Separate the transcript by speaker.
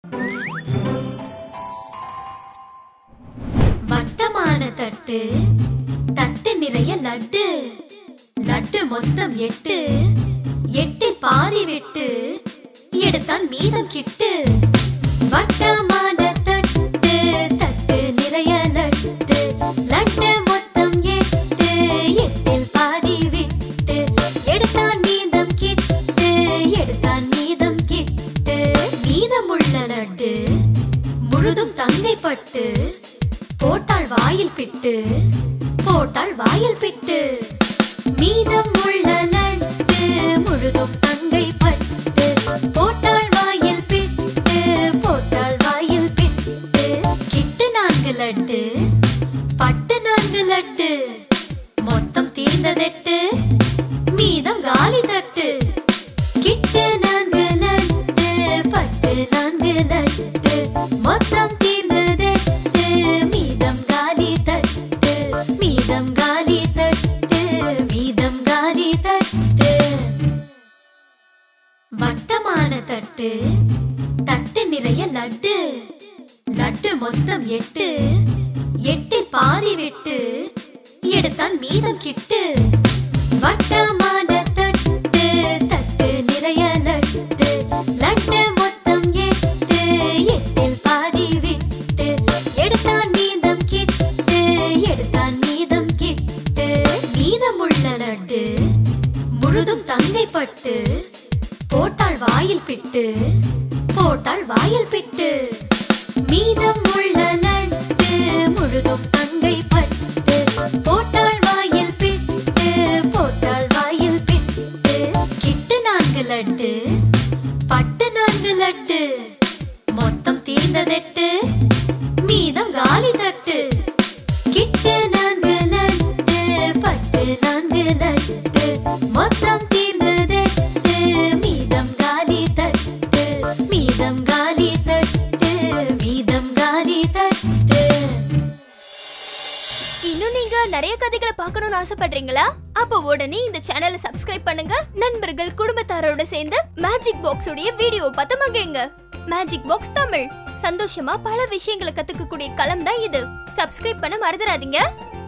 Speaker 1: வட்டமான தட்டு தட்டு நிறைய லட்டு லட்டு மொத்தம் எட்டு எட்டில் பாதி விட்டு எடுத்தான் மீதம் கிட்டு வட்டமான தட்டு தட்டு நிறைய லட்டு லட்டு மொத்தம் எட்டு எட்டில் பாதி விட்டு எடுத்தான் மீதம் கிட்டு எடுத்தான் மீதம் கிட்டு மீதமுள்ள லட்டு முழுதும் தங்கை பட்டு போட்டாள் வாயில் பிட்டு போட்டாள் வாயில் பிட்டு மீதம் உள்ள லட்டு முழுதும் தங்கை பட்டு போட்டாள் வாயில் பிட்டு போட்டாள் வாயில் பிட்டு கிட்டு நான்கு லட்டு பட்டு நான்கு லட்டு மொத்தம் தீர்ந்ததெட்டு மீதம் காலி தட்டு கிட்டு நான்கு லட்டு பட்டு நான்கு லட்டு மொத்தம் தீர்ந்ததெட்டு மீதம் காலி தட்டு மீதம் காலி தட்டு மீதம் காலி தட்டு வட்டமான தட்டு தட்டு நிறைய லட்டு லட்டு மொத்தம் எட்டு எட்டில் பாதி விட்டு எடுத்தான் மீதம் கிட்டு வட்டமான தட்டு தட்டு நிறைய லட்டு லட்டு மொத்தம் எட்டு எட்டில் பாதி விட்டு எடுத்தான் மீதம் கிட்டு எடுத்தான் மீதம் கிட்டு மீதமுள்ள லட்டு முழுதும் தங்கை பட்டு போட்டாள் வாயில் பிட்டு போட்டாள் வாயில் பிட்டு மீதம் உள்ள லட்டு முழுதும் தங்கை பட்டு போட்டாள் வாயில் பிட்டு போட்டாள் வாயில் பிட்டு கிட்டு நான்கு லட்டு பட்டு நான்கு லட்டு மொத்தம் தீர்ந்ததெட்டு மீதம் காலி தட்டு கிட்டு நான்கு லட்டு பட்டு நான்கு லட்டு மொத்தம் தீர்ந்ததெட்டு மீதம் காலி தட்டு மீதம் காலி தட்டு மீதம் காலி தட்டு
Speaker 2: இன்னும் நீங்க நிறைய கதைகளை பார்க்கணும்னு ஆசைப்படுறீங்களா அப்ப உடனே இந்த சேனலை சப்ஸ்கிரைப் பண்ணுங்க நண்பர்கள் குடும்பத்தாரோட சேர்ந்து மேஜிக் பாக்ஸ் உடைய வீடியோ பார்த்து மகிழுங்க மேஜிக் பாக்ஸ் தமிழ் சந்தோஷமா பல விஷயங்களை கத்துக்கக்கூடிய களம் தான் இது சப்ஸ்கிரைப் பண்ண மறந்துடாதீங்க